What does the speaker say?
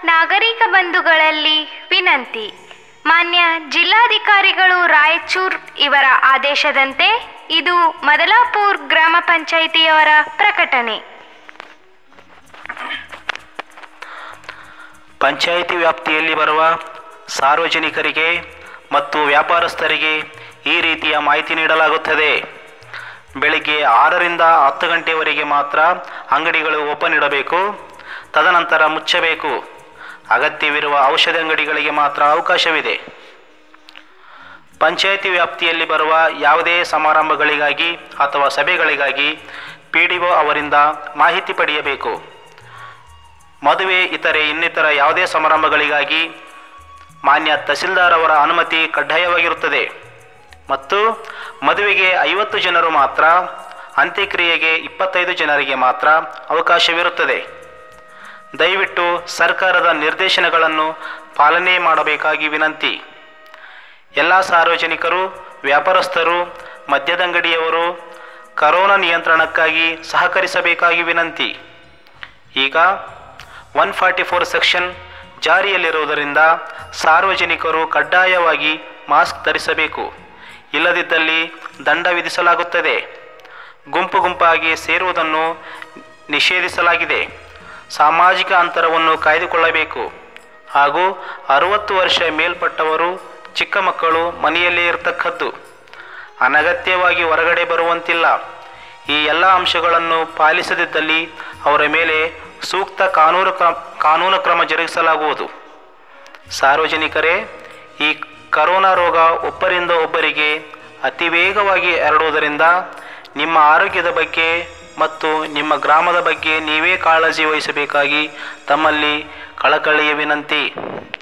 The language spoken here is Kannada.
ನಾಗರಿಕ ಬಂಧುಗಳಲ್ಲಿ ವಿನಂತಿ ಮಾನ್ಯ ಜಿಲ್ಲಾಧಿಕಾರಿಗಳು ರಾಯಚೂರ್ ಇವರ ಆದೇಶದಂತೆ ಇದು ಮದಲಾಪುರ್ ಗ್ರಾಮ ಪಂಚಾಯಿತಿಯವರ ಪ್ರಕಟಣೆ ಪಂಚಾಯಿತಿ ವ್ಯಾಪ್ತಿಯಲ್ಲಿ ಬರುವ ಸಾರ್ವಜನಿಕರಿಗೆ ಮತ್ತು ವ್ಯಾಪಾರಸ್ಥರಿಗೆ ಈ ರೀತಿಯ ಮಾಹಿತಿ ನೀಡಲಾಗುತ್ತದೆ ಬೆಳಿಗ್ಗೆ ಆರರಿಂದ ಹತ್ತು ಗಂಟೆವರೆಗೆ ಮಾತ್ರ ಅಂಗಡಿಗಳು ಓಪನ್ ಇಡಬೇಕು ತದನಂತರ ಮುಚ್ಚಬೇಕು ಅಗತ್ಯವಿರುವ ಔಷಧಿ ಅಂಗಡಿಗಳಿಗೆ ಮಾತ್ರ ಅವಕಾಶವಿದೆ ಪಂಚಾಯಿತಿ ವ್ಯಾಪ್ತಿಯಲ್ಲಿ ಬರುವ ಯಾವುದೇ ಸಮಾರಂಭಗಳಿಗಾಗಿ ಅಥವಾ ಸಭೆಗಳಿಗಾಗಿ ಪಿ ಡಿ ಒ ಅವರಿಂದ ಮಾಹಿತಿ ಪಡೆಯಬೇಕು ಮದುವೆ ಇತರೆ ಇನ್ನಿತರ ಯಾವುದೇ ಸಮಾರಂಭಗಳಿಗಾಗಿ ಮಾನ್ಯ ತಹಸೀಲ್ದಾರ್ ಅವರ ಅನುಮತಿ ಕಡ್ಡಾಯವಾಗಿರುತ್ತದೆ ಮತ್ತು ಮದುವೆಗೆ ಐವತ್ತು ಜನರು ಮಾತ್ರ ಅಂತ್ಯಕ್ರಿಯೆಗೆ ಇಪ್ಪತ್ತೈದು ಜನರಿಗೆ ಮಾತ್ರ ಅವಕಾಶವಿರುತ್ತದೆ ದಯವಿಟ್ಟು ಸರ್ಕಾರದ ನಿರ್ದೇಶನಗಳನ್ನು ಪಾಲನೆ ಮಾಡಬೇಕಾಗಿ ವಿನಂತಿ ಎಲ್ಲ ಸಾರ್ವಜನಿಕರು ವ್ಯಾಪಾರಸ್ಥರು ಮದ್ಯದಂಗಡಿಯವರು ಕರೋನಾ ನಿಯಂತ್ರಣಕ್ಕಾಗಿ ಸಹಕರಿಸಬೇಕಾಗಿ ವಿನಂತಿ ಈಗ ಒನ್ ಫಾರ್ಟಿ ಫೋರ್ ಸೆಕ್ಷನ್ ಜಾರಿಯಲ್ಲಿರುವುದರಿಂದ ಸಾರ್ವಜನಿಕರು ಕಡ್ಡಾಯವಾಗಿ ಮಾಸ್ಕ್ ಧರಿಸಬೇಕು ಇಲ್ಲದಿದ್ದಲ್ಲಿ ದಂಡ ವಿಧಿಸಲಾಗುತ್ತದೆ ಗುಂಪು ಗುಂಪಾಗಿ ಸೇರುವುದನ್ನು ನಿಷೇಧಿಸಲಾಗಿದೆ ಸಾಮಾಜಿಕ ಅಂತರವನ್ನು ಕಾಯ್ದುಕೊಳ್ಳಬೇಕು ಹಾಗೂ ಅರುವತ್ತು ವರ್ಷ ಮೇಲ್ಪಟ್ಟವರು ಚಿಕ್ಕ ಮಕ್ಕಳು ಮನೆಯಲ್ಲೇ ಇರತಕ್ಕದ್ದು ಅನಗತ್ಯವಾಗಿ ಹೊರಗಡೆ ಬರುವಂತಿಲ್ಲ ಈ ಎಲ್ಲ ಅಂಶಗಳನ್ನು ಪಾಲಿಸದಿದ್ದಲ್ಲಿ ಅವರ ಮೇಲೆ ಸೂಕ್ತ ಕಾನೂನು ಕ್ರಮ ಕಾನೂನು ಕ್ರಮ ಜರುಗಿಸಲಾಗುವುದು ಸಾರ್ವಜನಿಕರೇ ಈ ಕರೋನಾ ರೋಗ ಒಬ್ಬರಿಂದ ಒಬ್ಬರಿಗೆ ಅತಿ ವೇಗವಾಗಿ ಹರಡುವುದರಿಂದ ನಿಮ್ಮ ಆರೋಗ್ಯದ ಬಗ್ಗೆ ಮತ್ತು ನಿಮ್ಮ ಗ್ರಾಮದ ಬಗ್ಗೆ ನೀವೇ ಕಾಳಜಿ ವಹಿಸಬೇಕಾಗಿ ತಮ್ಮಲ್ಲಿ ಕಳಕಳಿಯ ವಿನಂತಿ